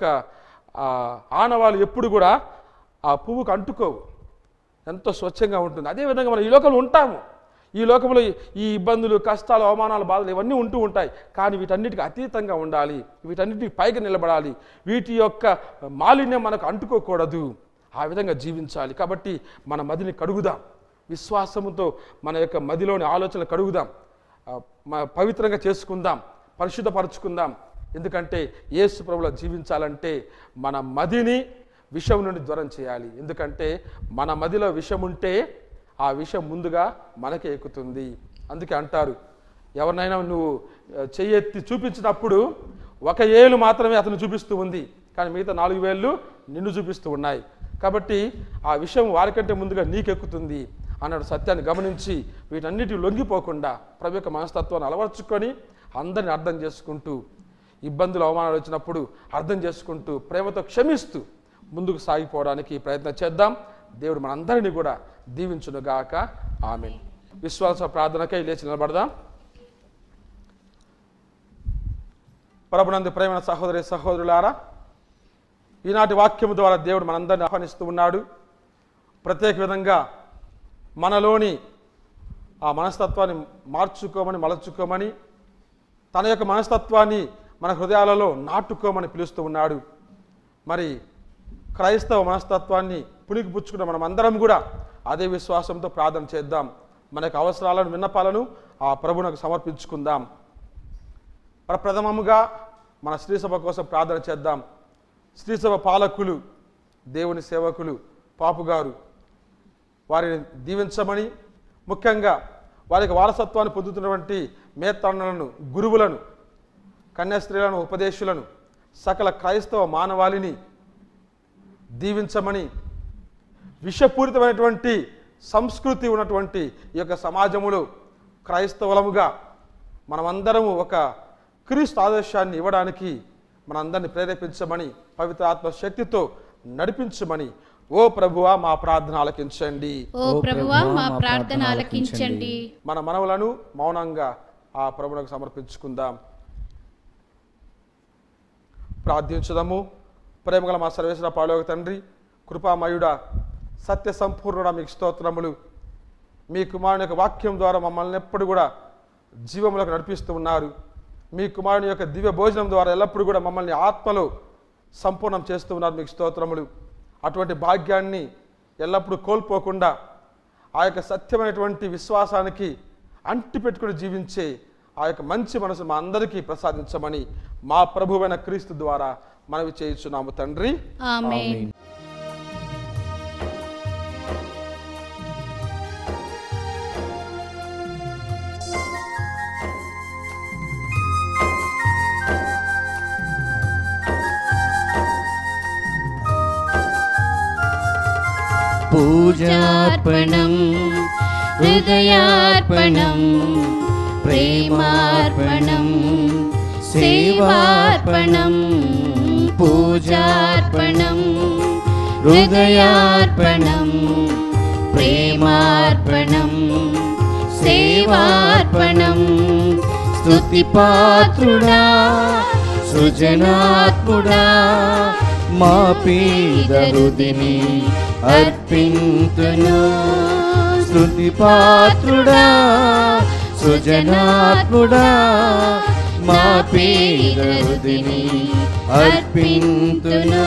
ఆ ఆనవాలు ఎప్పుడు కూడా ఆ పువ్వుకు అంటుకోవు ఎంతో స్వచ్ఛంగా ఉంటుంది అదేవిధంగా మనం ఈ లోకంలో ఉంటాము ఈ లోకంలో ఈ- ఈ ఇబ్బందులు కష్టాలు అవమానాలు బాధలు ఇవన్నీ ఉంటూ ఉంటాయి కానీ వీటన్నిటికి అతీతంగా ఉండాలి వీటన్నిటికి పైకి నిలబడాలి వీటి యొక్క మాలిన్యం మనకు అంటుకోకూడదు ఆ విధంగా జీవించాలి కాబట్టి మన మదిని కడుగుదాం విశ్వాసముతో మన యొక్క మదిలోని ఆలోచనలు కడుగుదాం ఆ, మ- పవిత్రంగా చేసుకుందాం పరిశుద్ధపరచుకుందాం ఎందుకంటే యేసు ప్రభులో జీవించాలంటే మన మదిని విషం నుండి దూరం చేయాలి ఎందుకంటే మన మదిలో విషం ఉంటే ఆ విషం ముందుగా మనకే ఎక్కుతుంది అందుకే అంటారు ఎవరినైనా నువ్వు ఆ, చెయ్యెత్తి చూపించినప్పుడు ఒక ఏలు మాత్రమే అతను చూపిస్తూ ఉంది కానీ మిగతా నాలుగు వేళ్ళు నిన్ను చూపిస్తూ ఉన్నాయి కాబట్టి ఆ విషయం వారికంటే ముందుగా నీకెక్కుతుంది అన్నాడు సత్యాన్ని గమనించి వీటన్నిటి లొంగిపోకుండా ప్రభు యొక్క మనస్తత్వాన్ని అలవర్చుకొని అందరిని అర్థం చేసుకుంటూ ఇబ్బందులు అవమానాలు వచ్చినప్పుడు అర్థం చేసుకుంటూ ప్రేమతో క్షమిస్తూ ముందుకు సాగిపోవడానికి ప్రయత్నం చేద్దాం దేవుడు మనందరినీ కూడా దీవించునుగాక ఆమె విశ్వాస ప్రార్థనకై లేచి నిలబడదాం ప్రభునందు ప్రేమ సహోదరి సహోదరులారా ఈనాటి వాక్యము ద్వారా దేవుడు మనందరిని ఆహ్వానిస్తూ ఉన్నాడు ప్రత్యేక విధంగా మనలోని ఆ మనస్తత్వాన్ని మార్చుకోమని మలచుకోమని తన యొక్క మనస్తత్వాన్ని మన హృదయాలలో నాటుకోమని పిలుస్తూ ఉన్నాడు మరి క్రైస్తవ మనస్తత్వాన్ని పుణికి పుచ్చుకున్న మనం అందరం కూడా అదే విశ్వాసంతో ప్రార్థన చేద్దాం మన యొక్క అవసరాలను విన్నపాలను ఆ ప్రభునకు సమర్పించుకుందాం ప్రప్రథమముగా మన శ్రీసభ కోసం ప్రార్థన చేద్దాం శ్రీసభ పాలకులు దేవుని సేవకులు పాపుగారు వారిని దీవించమని ముఖ్యంగా వారికి వారసత్వాన్ని పొందుతున్నటువంటి మేత్తన్నలను గురువులను కన్యాస్త్రీలను ఉపదేశులను సకల క్రైస్తవ మానవాళిని దీవించమని విషపూరితమైనటువంటి సంస్కృతి ఉన్నటువంటి ఈ యొక్క సమాజములో క్రైస్తవులముగా మనమందరము ఒక క్రీస్తు ఆదర్శాన్ని ఇవ్వడానికి మనందరిని ప్రేరేపించమని పవిత్ర ఆత్మ శక్తితో నడిపించమని ఓ ప్రభువా మా ప్రార్థన ఆలకించండి ఓ ప్రభువా మా ప్రార్థన ఆలకించండి మన మనవులను మౌనంగా ఆ ప్రభువులకు సమర్పించుకుందాం ప్రార్థించుదాము ప్రేమగల మా సర్వేశ్వర పాలోక తండ్రి కృపామయుడ సత్య సంపూర్ణుడ మీకు స్తోత్రములు మీ కుమారుని యొక్క వాక్యం ద్వారా మమ్మల్ని ఎప్పుడు కూడా జీవములకు నడిపిస్తూ ఉన్నారు మీ కుమారుని యొక్క దివ్య భోజనం ద్వారా ఎల్లప్పుడూ కూడా మమ్మల్ని ఆత్మలో సంపూర్ణం చేస్తూ ఉన్నారు మీకు స్తోత్రములు అటువంటి భాగ్యాన్ని ఎల్లప్పుడూ కోల్పోకుండా ఆ యొక్క సత్యమైనటువంటి విశ్వాసానికి అంటి పెట్టుకుని జీవించే ఆ యొక్క మంచి మనసు మా అందరికీ ప్రసాదించమని మా ప్రభువైన క్రీస్తు ద్వారా మనవి చేయించున్నాము తండ్రి ఆమేన్ పూజార్పణం హృదయార్పణం ప్రేమార్పణం సేవార్పణం పూజార్పణం హృదయార్పణం ప్రేమార్పణం సేవార్పణం స్తుతిపాత్రుడా సృజనాత్ముడా మా పీద హృదిని అర్పింతును స్తుతి పాత్రుడా సుజనాత్ముడా మా పేద హృదిని అర్పింతును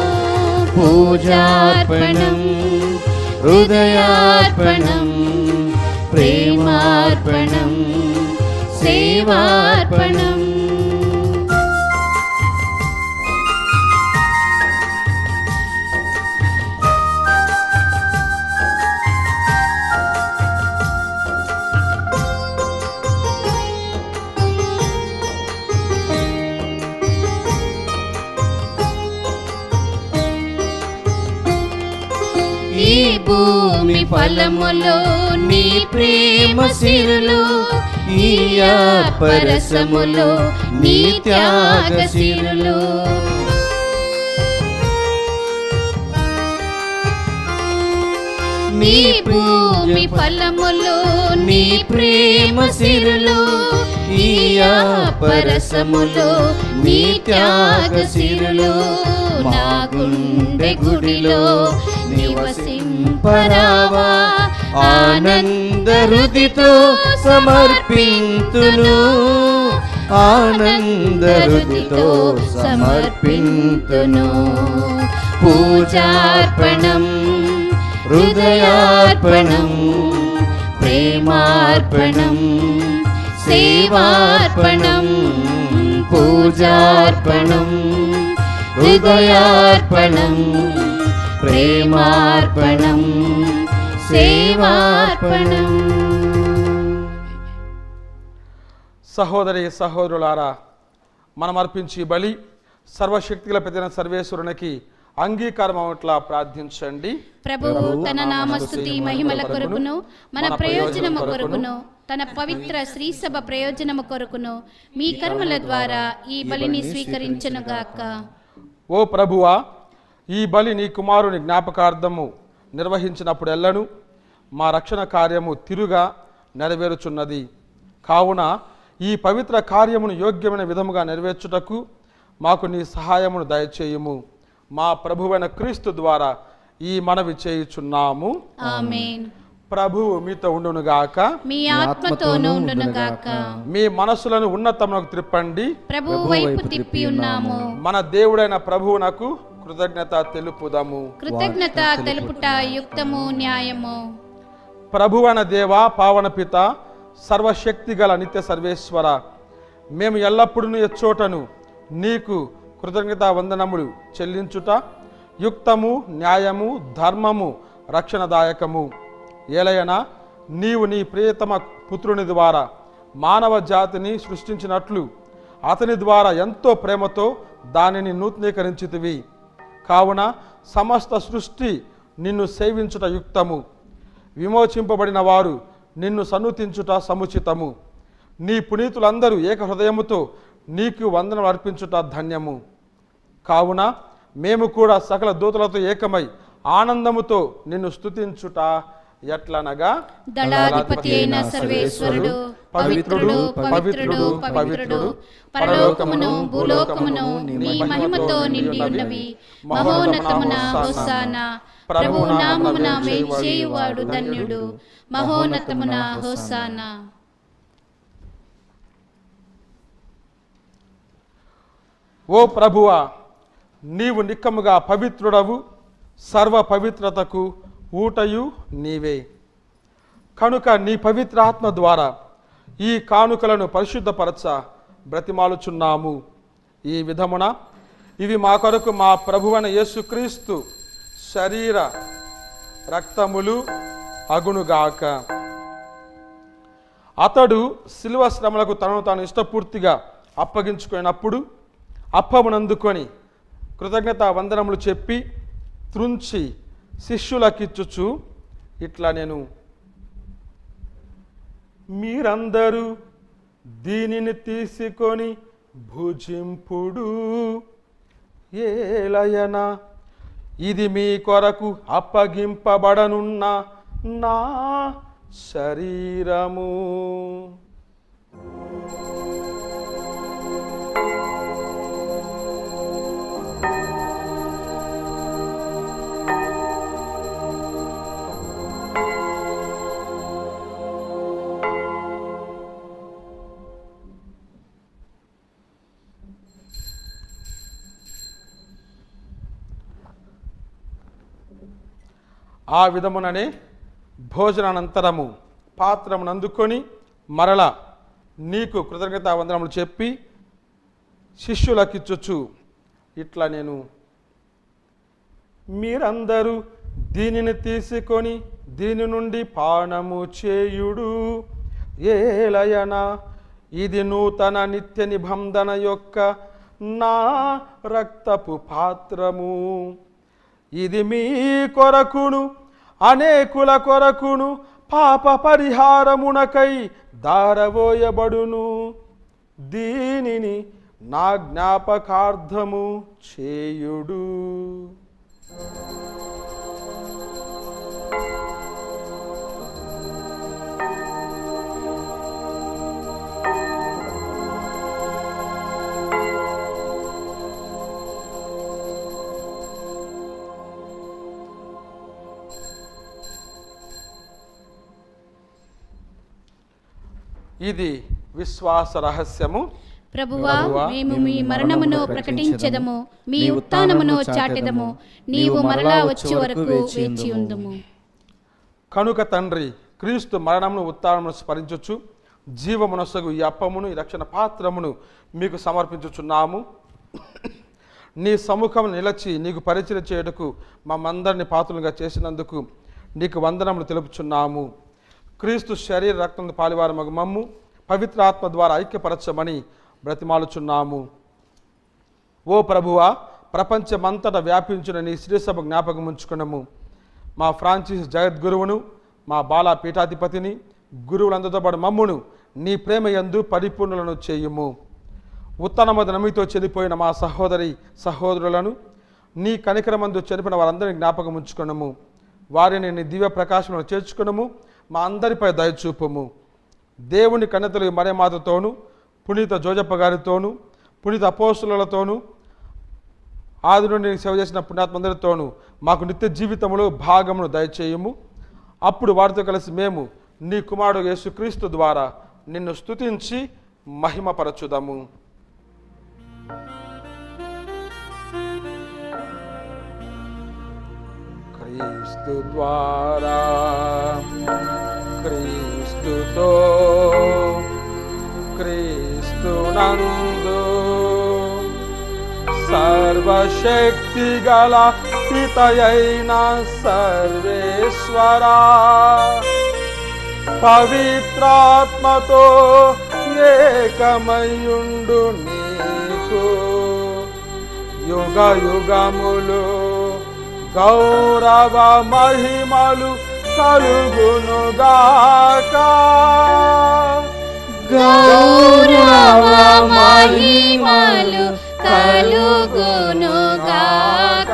పూజార్పణం హృదయార్పణం ప్రేమార్పణం సేవార్పణం ఈ భూమి ఫలములో నీ ప్రేమ సిరులు ఈ పరసములో నీ త్యాగ సిరులు నీ భూమి ఫలములో నీ ప్రేమ సిరులు ఈ పరసములో నీ త్యాగ సిరులు నా గుండె గుడిలో నివసింపరావా ఆనంద హృదితో సమర్పింతును ఆనంద హృదితో సమర్పింతును పూజార్పణం హృదయార్పణం ప్రేమార్పణం సేవార్పణం పూజార్పణం హృదయార్పణం ప్రేమార్పణం సేవార్పణం సహోదరి సహోదరులారా మనం అర్పించి బలి సర్వశక్తిగల పెద్ద సర్వేశ్వరునికి అంగీకారం అవట్లా ప్రార్థించండి ప్రభువు తన నామస్తుతి మహిమల కొరకును మన ప్రయోజనము కొరకును తన పవిత్ర శ్రీసభ ప్రయోజనము కొరకును మీ కర్మల ద్వారా ఈ బలిని స్వీకరించనుగాక ఓ ప్రభువా ఈ బలి నీ కుమారుని జ్ఞాపకార్థము నిర్వహించినప్పుడెల్లను మా రక్షణ కార్యము తిరుగా నెరవేరుచున్నది కావున ఈ పవిత్ర కార్యమును యోగ్యమైన విధముగా నెరవేర్చుటకు మాకు నీ సహాయమును దయచేయుము మా ప్రభువైన క్రీస్తు ద్వారా ఈ మనవి చేయుచున్నాము ఆమేన్ ప్రభువు మీతో ఉండునుగాక మీ ఆత్మతోనూ ఉండునుగాక మీ మనస్సులను ఉన్నతమునకు త్రిప్పండి ప్రభువు వైపు తిప్పి ఉన్నాము మన దేవుడైన ప్రభువునకు కృతజ్ఞత తెలుపుదము కృతజ్ఞత తెలుపుట యుక్తము న్యాయము ప్రభువన దేవా పావన పిత సర్వశక్తి గల నిత్య సర్వేశ్వర మేము ఎల్లప్పుడూ ఎచ్చోటను నీకు కృతజ్ఞత వందనములు చెల్లించుట యుక్తము న్యాయము ధర్మము రక్షణదాయకము ఏలయనా నీవు నీ ప్రియతమ పుత్రుని ద్వారా మానవ జాతిని సృష్టించినట్లు అతని ద్వారా ఎంతో ప్రేమతో దానిని నూతనీకరించితివి కావున సమస్త సృష్టి నిన్ను సేవించుట యుక్తము విమోచింపబడిన వారు నిన్ను సన్నుతించుట సముచితము నీ పునీతులందరూ ఏక హృదయముతో నీకు వందనం అర్పించుట ధన్యము కావున మేము కూడా సకల దూతలతో ఏకమై ఆనందముతో నిన్ను స్తుతించుట ఎట్లనగా దళాధిపతి అయిన సర్వేశ్వరుడు పవిత్రుడు పవిత్రుడు పవిత్రుడు పరలోకమును భూలోకమును నీ మహిమతో నిండి ఉన్నవి మహోన్నతమున హోసాన ప్రభు నామమున వేచేయువాడు ధన్యుడు మహోన్నతమున హోసాన ఓ ప్రభువా నీవు నిక్కముగా పవిత్రుడవు సర్వ పవిత్రతకు ఊటయు నీవే కనుక నీ పవిత్రాత్మ ద్వారా ఈ కానుకలను పరిశుద్ధపరచ బ్రతిమాలుచున్నాము ఈ విధమున ఇవి మా కొరకు మా ప్రభువైన యేసుక్రీస్తు శరీర రక్తములు అగునుగాక అతడు శిలువ శ్రమలకు తనను తాను ఇష్టపూర్తిగా అప్పగించుకున్నప్పుడు అప్పమునందుకొని కృతజ్ఞత వందనములు చెప్పి త్రుంచి శిష్యులకిచ్చుచు ఇట్లా నేను మీరందరూ దీనిని తీసుకొని భుజింపుడు ఏలయన ఇది మీ కొరకు అప్పగింపబడనున్న నా శరీరము ఆ విధముననే భోజనానంతరము పాత్రమును అందుకొని మరల నీకు కృతజ్ఞతా వందనములు చెప్పి శిష్యులకిచ్చుచు ఇట్లా నేను మీరందరూ దీనిని తీసుకొని దీని నుండి పానము చేయుడు ఏలయన ఇది నూతన నిత్య నిబంధన యొక్క నా రక్తపు పాత్రము ఇది మీ కొరకును అనేకుల కొరకును పాప పరిహారమునకై దారవోయబడును దీనిని నా జ్ఞాపకార్థము చేయుడు ఇది విశ్వాస రహస్యము ప్రభువా ప్రభువా, మేము మీ మరణమును ప్రకటించదము మీ ఉత్థానమును చాటెదము నీవు మరలా వచ్చే వరకు వేచి ఉందుము కనుక తండ్రి క్రీస్తు మరణమును ఉత్తానమును స్మరించుచు జీవమునొసగు ఈ అప్పమును ఈ రక్షణ పాత్రమును మీకు సమర్పించుచున్నాము నీ సముఖం నిలచి నీకు పరిచయం చేయుటకు మమ్మందరిని పాత్రలుగా చేసినందుకు నీకు వందనములు తెలుపుచున్నాము క్రీస్తు శరీర రక్తం పాలివారి మగు మమ్ము పవిత్ర ఆత్మ ద్వారా ఐక్యపరచమని బ్రతిమాలుచున్నాము ఓ ప్రభువా ప్రపంచమంతటా వ్యాపించిన నీ శ్రీసభ జ్ఞాపకం ఉంచుకున్నాము మా ఫ్రాన్సిస్ జగద్గురువును మా బాలా పీఠాధిపతిని గురువులందరితో పాటు మమ్మును నీ ప్రేమ యందు పరిపూర్ణులను చేయుము ఉత్తనమద నమితో చనిపోయిన మా సహోదరి సహోదరులను నీ కనికరమందు చనిపోయిన వారందరినీ జ్ఞాపకం ఉంచుకున్నాము వారిని నీ దివ్య ప్రకాశంలో చేర్చుకున్నాము మా అందరిపై దయచూపము దేవుని కన్నెతలు మరేమాతతోను పునీత జోజప్ప గారితోను పునీత అపోస్తులతోనూ ఆది నుండి నీకు సేవ చేసిన పుణ్యాత్మందరితోనూ మాకు నిత్య జీవితంలో భాగమును దయచేయము అప్పుడు వారితో కలిసి మేము నీ కుమారుడు యేసుక్రీస్తు ద్వారా నిన్ను స్తుతించి మహిమపరచుదాము క్రీస్తు ద్వారా క్రీస్తుతో క్రీస్తునందు సర్వశక్తి గల పితయైన సర్వేశ్వరా పవిత్రాత్మతో ఏకమయుండు నీకు యుగ యుగములు గౌరవ మహిమలు కలుగునుగాక గౌరవ మహిమలు కలుగునుగాక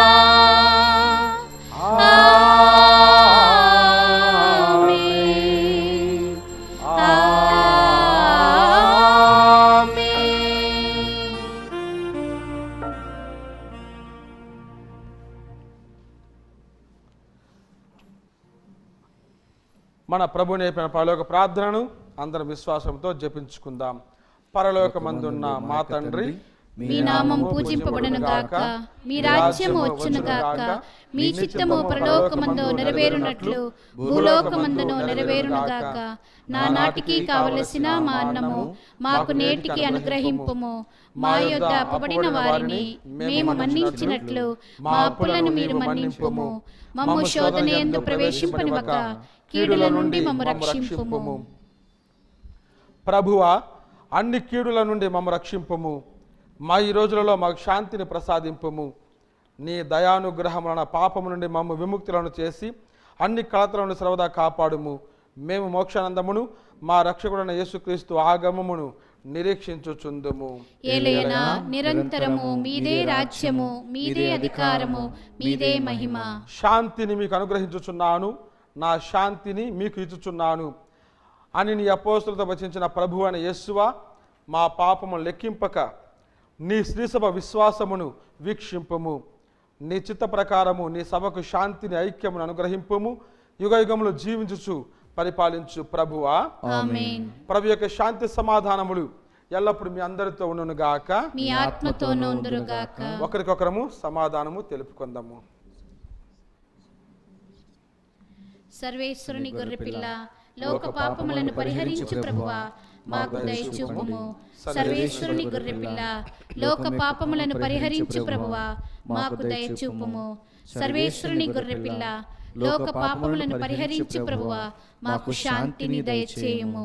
ఆమేన్. ఆమేన్. మన ప్రభు నేర్పిన పరలోక ప్రార్థనను అందరం విశ్వాసంతో జపించుకుందాం పరలోకమందున్న మా తండ్రి మీ నామం పూజింపబడును గాక మీ రాజ్యము వచ్చును గాక మీ చిత్తము పరలోకమందు నెరవేరునట్లు భూలోకమందును నెరవేరును గాక నా నాటికి కావలసిన మా అన్నము మాకు నేటికి అనుగ్రహింపుము మా యొద్ద అప్పబడిన వారిని మేము మన్నించినట్లు మా అప్పులను మీరు మన్నింపుము మమ్ము శోధన ఎందు ప్రవేశింపనివ్వక కీడుల నుండి మమ్ము రక్షింపుము ప్రభువా అన్ని కీడుల నుండి మమ్మ రక్షింపుము మా ఈ రోజులలో మాకు శాంతిని ప్రసాదింపుము నీ దయానుగ్రహములన పాపము నుండి మమ్మ విముక్తులను చేసి అన్ని కలతల నుండి సర్వదా కాపాడుము మేము మోక్షానందమును మా రక్షకుడైన యేసుక్రీస్తు ఆగమమును నిరీక్షించుచుందుము ఏలయనా నిరంతరము మీదే రాజ్యము మీదే అధికారము మీదే మహిమ శాంతిని మీకు అనుగ్రహించుచున్నాను నా శాంతిని మీకు ఇచ్చుచున్నాను అని నీ అపోస్తులతో వచించిన ప్రభు అని యేసువ మా పాపము లెక్కింపక నీ శ్రీసభ విశ్వాసమును వీక్షింపము నీ చిత్త ప్రకారము నీ సభకు శాంతిని ఐక్యమును అనుగ్రహింపము యుగ యుగములు జీవించుచు పరిపాలించు ప్రభువా ఆమేన్ ప్రభు యొక్క శాంతి సమాధానములు ఎల్లప్పుడు మీ అందరితో ఉండును గాక మీ ఆత్మతో నొందురుగాక ఒకరికొకరము సమాధానము తెలుపుకుందాము సర్వేశ్వరుని గొర్రెపిల్ల లోక పాపములను పరిహరించు ప్రభువా మాకు దయచూపుము సర్వేశ్వరుని గొర్రెపిల్ల లోక పాపములను పరిహరించు ప్రభువా మాకు దయచూపుము సర్వేశ్వరుని గొర్రెపిల్ల లోక పాపములను పరిహరించు ప్రభువా మాకు శాంతిని దయచేయుము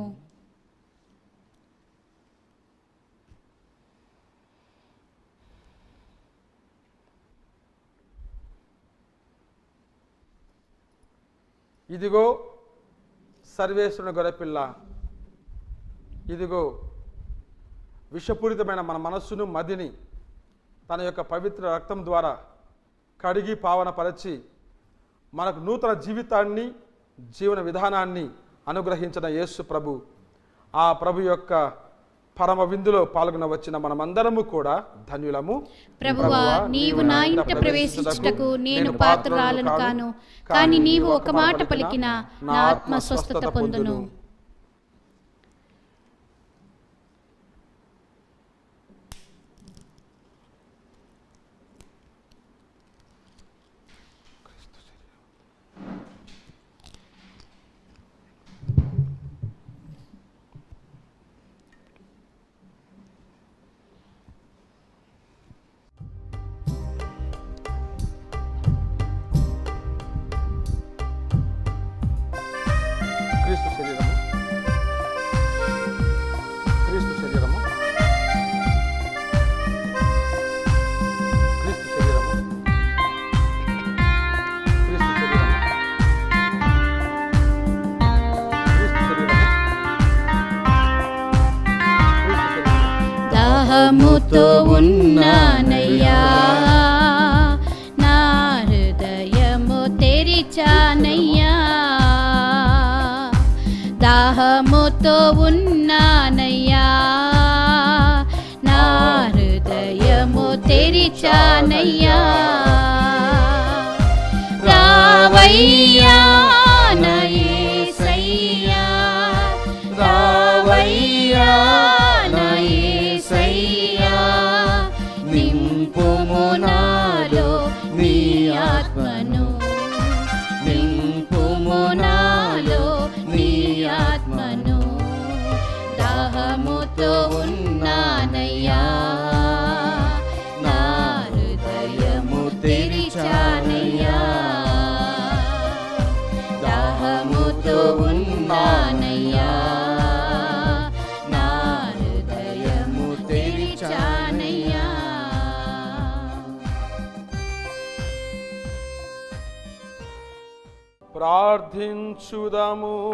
ఇదిగో సర్వేశ్వరుని గొర్రెపిల్ల ఇదిగో విషపూరితమైన మన మనస్సును మదిని తన యొక్క పవిత్ర రక్తం ద్వారా కడిగి పావనపరచి మనకు నూతన జీవితాన్ని జీవన విధానాన్ని అనుగ్రహించిన యేసు ప్రభు ఆ ప్రభు యొక్క పరమ విందులో పాల్గొన వచ్చిన మనమందరము కూడా ధన్యులము ప్రభువా నీవు నా ఇంట ప్రవేశించుటకు నేను పాత్రురాలను కాను కానీ నీవు ఒక మాట పలికిన నా ఆత్మ స్వస్థత పొందును క్రీస్తు శరీరము క్రీస్తు శరీరము క్రీస్తు శరీరము క్రీస్తు శరీరము క్రీస్తు శరీరము క్రీస్తు శరీరము దాహముతో ఉన్నానయ్యా నా హృదయము తెరిచానయ్యా దాహముతో ఉన్నానయ్యా నా హృదయము తెరిచానయ్యా రావయ్యా నా యేసయ్యా రావయ్యా నా యేసయ్యా నింపుము నాలో నీ ఆత్మను నింపుము నాలో నీ ఆత్మను దాహముతో ఉన్నానయ్యా నా హృదయము తెరిచానయ్యా దాహముతో ఉన్నానయ్యా నా హృదయము తెరిచానయ్యా ప్రార్థించుదము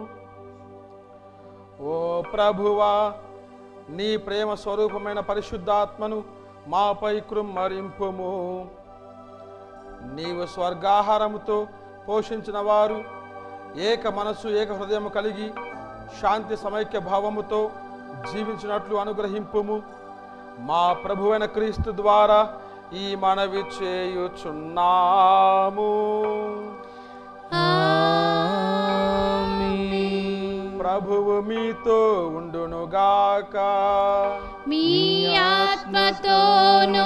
ఓ ప్రభువా నీ ప్రేమ స్వరూపమైన పరిశుద్ధాత్మను మాపై కృమ్మరింపుము నీవు స్వర్గాహారముతో పోషించిన వారు ఏక మనస్సు ఏక హృదయము కలిగి శాంతి సమైక్య భావముతో జీవించినట్లు అనుగ్రహింపుము మా ప్రభువైన క్రీస్తు ద్వారా ఈ మనవి చేయుచున్నాము ప్రభువు మీతో ఉండునుగాక మీ ఆత్మతోనూ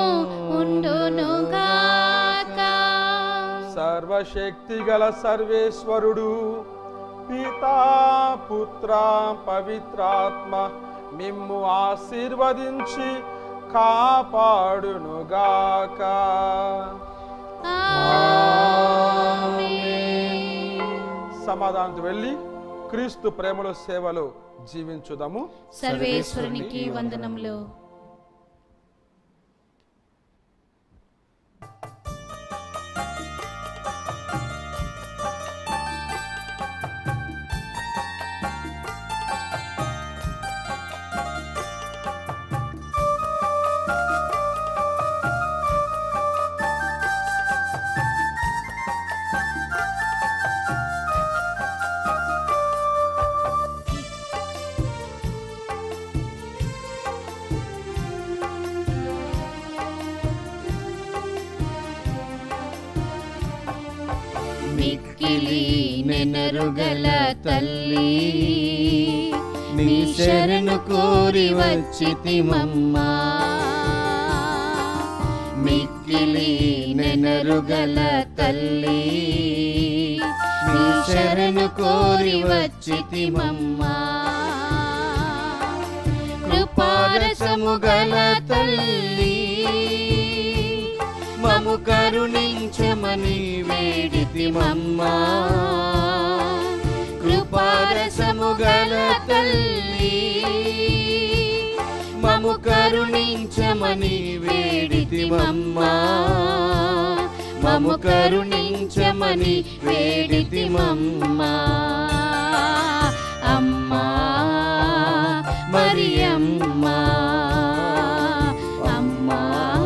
ఉండునుగాక సర్వశక్తి గల సర్వేశ్వరుడు పితా పుత్ర పవిత్రాత్మ మిమ్ము ఆశీర్వదించి కాపాడునుగాక సమాధానంతో వెళ్ళి క్రీస్తు ప్రేమలో సేవలో జీవించుదాము సర్వేశ్వరునికి వందనములు మిక్కిలి నెనరుగల తల్లి నీ శరణు కోరి వచ్చితిమమ్మా మిక్కిలి నెనరుగల తల్లి నీ శరణు కోరి వచ్చితిమమ్మా కృపారసము గల తల్లి మము కరుణించమని వేడితిమమ్మా కృపారసము గల తల్లి మము కరుణించమని వేడితిమమ్మా మము కరుణించమని వేడితిమమ్మా అమ్మా మరియమ్మా అమ్మా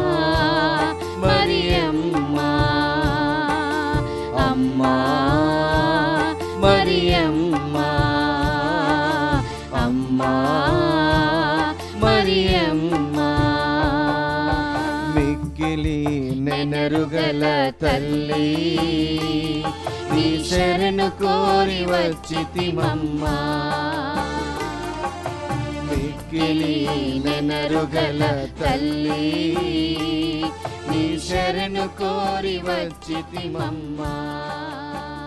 మరియమ్మా అమ్మా మరియమ్మా అమ్మా మరియమ్మా మిక్కిలి నెనరుగల తల్లి నీ శరణు కోరి వచ్చితిమమ్మా మిక్కిలి నెనరుగల తల్లి నీ శరణు కోరి వచ్చితిమమ్మా